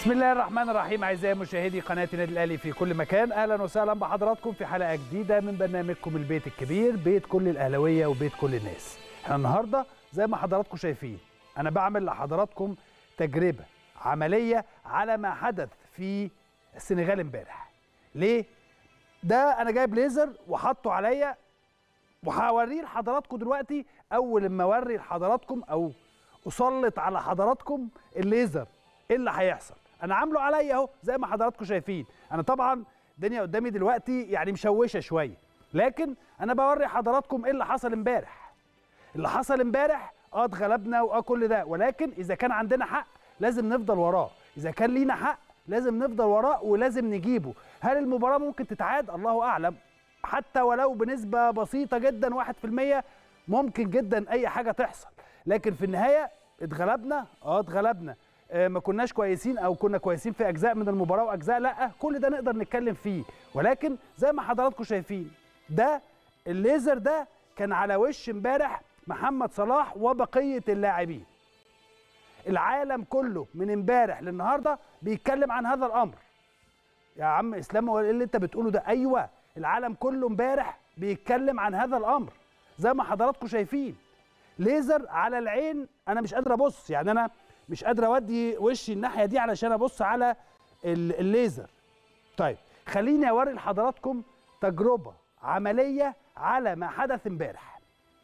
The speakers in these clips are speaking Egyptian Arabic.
بسم الله الرحمن الرحيم اعزائي مشاهدي قناه النادي الاهلي في كل مكان اهلا وسهلا بحضراتكم في حلقه جديده من برنامجكم البيت الكبير بيت كل الاهلاويه وبيت كل الناس احنا النهارده زي ما حضراتكم شايفين انا بعمل لحضراتكم تجربه عمليه على ما حدث في السنغال امبارح ليه ده انا جايب ليزر وحطه عليا وهوريه لحضراتكم دلوقتي اول ما اوري لحضراتكم او اسلط على حضراتكم الليزر ايه اللي هيحصل انا عامله عليا اهو زي ما حضراتكم شايفين انا طبعا الدنيا قدامي دلوقتي يعني مشوشه شويه لكن انا بوري حضراتكم ايه اللي حصل امبارح اللي حصل امبارح اه اتغلبنا واه كل ده ولكن اذا كان عندنا حق لازم نفضل وراه اذا كان لينا حق لازم نفضل وراه ولازم نجيبه هل المباراه ممكن تتعاد الله اعلم حتى ولو بنسبه بسيطه جدا 1% ممكن جدا اي حاجه تحصل لكن في النهايه اتغلبنا اه اتغلبنا آه ما كناش كويسين او كنا كويسين في اجزاء من المباراه واجزاء لا كل ده نقدر نتكلم فيه ولكن زي ما حضراتكم شايفين ده الليزر ده كان على وش امبارح محمد صلاح وبقيه اللاعبين العالم كله من امبارح للنهارده بيتكلم عن هذا الامر يا عم اسلام هو ايه اللي انت بتقوله ده ايوه العالم كله امبارح بيتكلم عن هذا الامر زي ما حضراتكم شايفين ليزر على العين انا مش قادر ابص يعني انا مش قادر اودي وشي الناحيه دي علشان ابص على الليزر طيب خليني اوري لحضراتكم تجربه عمليه على ما حدث امبارح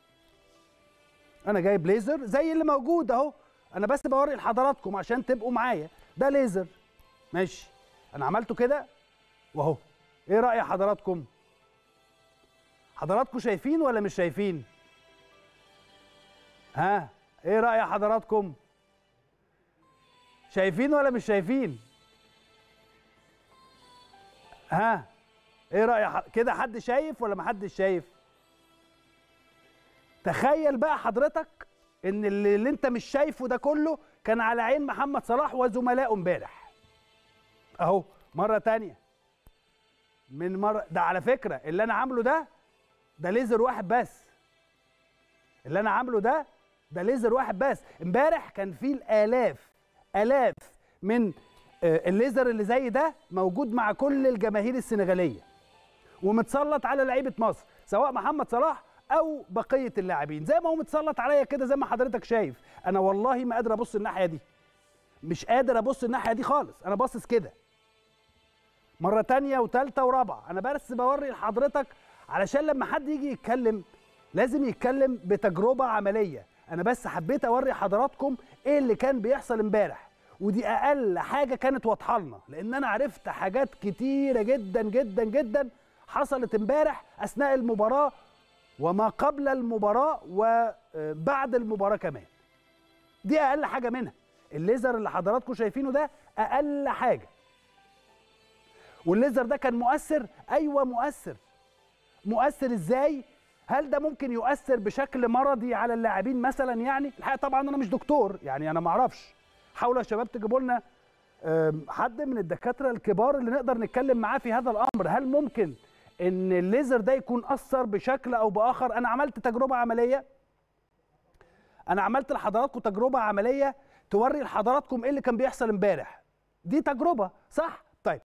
انا جايب ليزر زي اللي موجود اهو انا بس بوري لحضراتكم عشان تبقوا معايا ده ليزر ماشي انا عملته كده واهو ايه راي حضراتكم حضراتكم شايفين ولا مش شايفين ها ايه راي حضراتكم شايفين ولا مش شايفين ها ايه راي ح... كده حد شايف ولا ما حدش شايف تخيل بقى حضرتك ان اللي, اللي انت مش شايفه ده كله كان على عين محمد صلاح وزملائه امبارح اهو مره تانية من مره ده على فكره اللي انا عامله ده ده ليزر واحد بس اللي انا عامله ده ده ليزر واحد بس امبارح كان فيه الالاف الاف من الليزر اللي زي ده موجود مع كل الجماهير السنغاليه ومتسلط على لعيبه مصر سواء محمد صلاح او بقيه اللاعبين زي ما هو متسلط عليا كده زي ما حضرتك شايف انا والله ما قادر ابص الناحيه دي مش قادر ابص الناحيه دي خالص انا باصص كده مره تانية وتالتة ورابعه انا بس بوري لحضرتك علشان لما حد يجي يتكلم لازم يتكلم بتجربه عمليه انا بس حبيت اوري حضراتكم ايه اللي كان بيحصل امبارح ودي اقل حاجه كانت واضحه لنا لان انا عرفت حاجات كتيره جدا جدا جدا حصلت امبارح اثناء المباراه وما قبل المباراه وبعد المباراه كمان دي اقل حاجه منها الليزر اللي حضراتكم شايفينه ده اقل حاجه والليزر ده كان مؤثر ايوه مؤثر مؤثر ازاي هل ده ممكن يؤثر بشكل مرضي على اللاعبين مثلا يعني الحقيقه طبعا انا مش دكتور يعني انا ما اعرفش حاولوا يا شباب تجيبوا لنا حد من الدكاتره الكبار اللي نقدر نتكلم معاه في هذا الامر هل ممكن ان الليزر ده يكون اثر بشكل او باخر انا عملت تجربه عمليه انا عملت لحضراتكم تجربه عمليه توري لحضراتكم ايه اللي كان بيحصل امبارح دي تجربه صح